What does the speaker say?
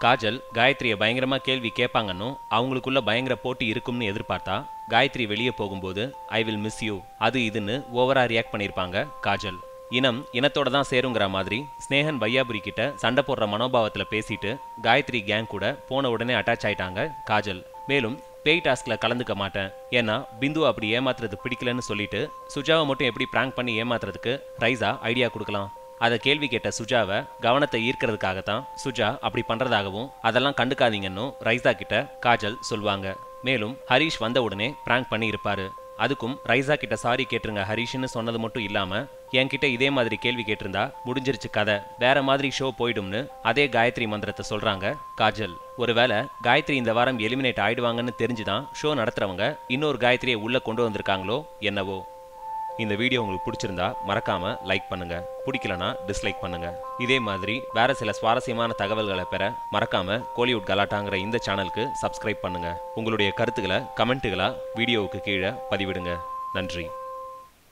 காஜல் காயத்ரியை பயங்கரமா கேள்வி கேட்பாங்கன்னு அவங்களுக்குள்ள பயங்கர போட்டி இருக்கும்னு எதிர்பார்த்தா காயத்ரி வெளியே போகும்போது ஐ வில் மிஸ் யூ அது இதுன்னு ஓவரா ரியாக்ட் பண்ணியிருப்பாங்க காஜல் இனம் இனத்தோட தான் சேருங்கிற மாதிரி ஸ்னேகன் வையாபுரி கிட்ட சண்டை போடுற மனோபாவத்துல பேசிட்டு காயத்ரி கேங் கூட போன உடனே அட்டாச் ஆயிட்டாங்க காஜல் மேலும் பேய் டாஸ்க்ல கலந்துக்க மாட்டேன் ஏன்னா பிந்து அப்படி ஏமாத்துறது பிடிக்கலன்னு சொல்லிட்டு சுஜாவை மட்டும் எப்படி பிராங்க் பண்ணி ஏமாத்துறதுக்கு ரைஸா ஐடியா கொடுக்கலாம் அதை கேள்வி கேட்ட சுஜாவை கவனத்தை ஈர்க்கிறதுக்காகத்தான் சுஜா அப்படி பண்றதாகவும் அதெல்லாம் கண்டுக்காதீங்கன்னு ரைஸா கிட்ட காஜல் சொல்வாங்க மேலும் ஹரிஷ் வந்த உடனே பிராங்க் பண்ணி இருப்பாரு அதுக்கும் ரைஸா கிட்ட சாரி கேட்டுருங்க ஹரிஷ்னு சொன்னது மட்டும் இல்லாம என்கிட்ட இதே மாதிரி கேள்வி கேட்டிருந்தா முடிஞ்சிருச்சு கதை வேற மாதிரி ஷோ போயிடும்னு அதே காயத்ரி மந்திரத்தை சொல்றாங்க காஜல் ஒருவேளை காயத்ரி இந்த வாரம் எலிமினேட் ஆயிடுவாங்கன்னு தெரிஞ்சுதான் ஷோ நடத்துறவங்க இன்னொரு காயத்ரியை உள்ள கொண்டு வந்திருக்காங்களோ என்னவோ இந்த வீடியோ உங்களுக்கு பிடிச்சிருந்தா மறக்காம லைக் பண்ணுங்க பிடிக்கலனா டிஸ்லைக் பண்ணுங்க இதே மாதிரி வேற சில சுவாரஸ்யமான தகவல்களை பெற மறக்காம கோலிவுட் கலாட்டாங்கிற இந்த சேனலுக்கு சப்ஸ்கிரைப் பண்ணுங்க உங்களுடைய கருத்துக்களை கமெண்ட்டுகளா வீடியோவுக்கு கீழே பதிவிடுங்க நன்றி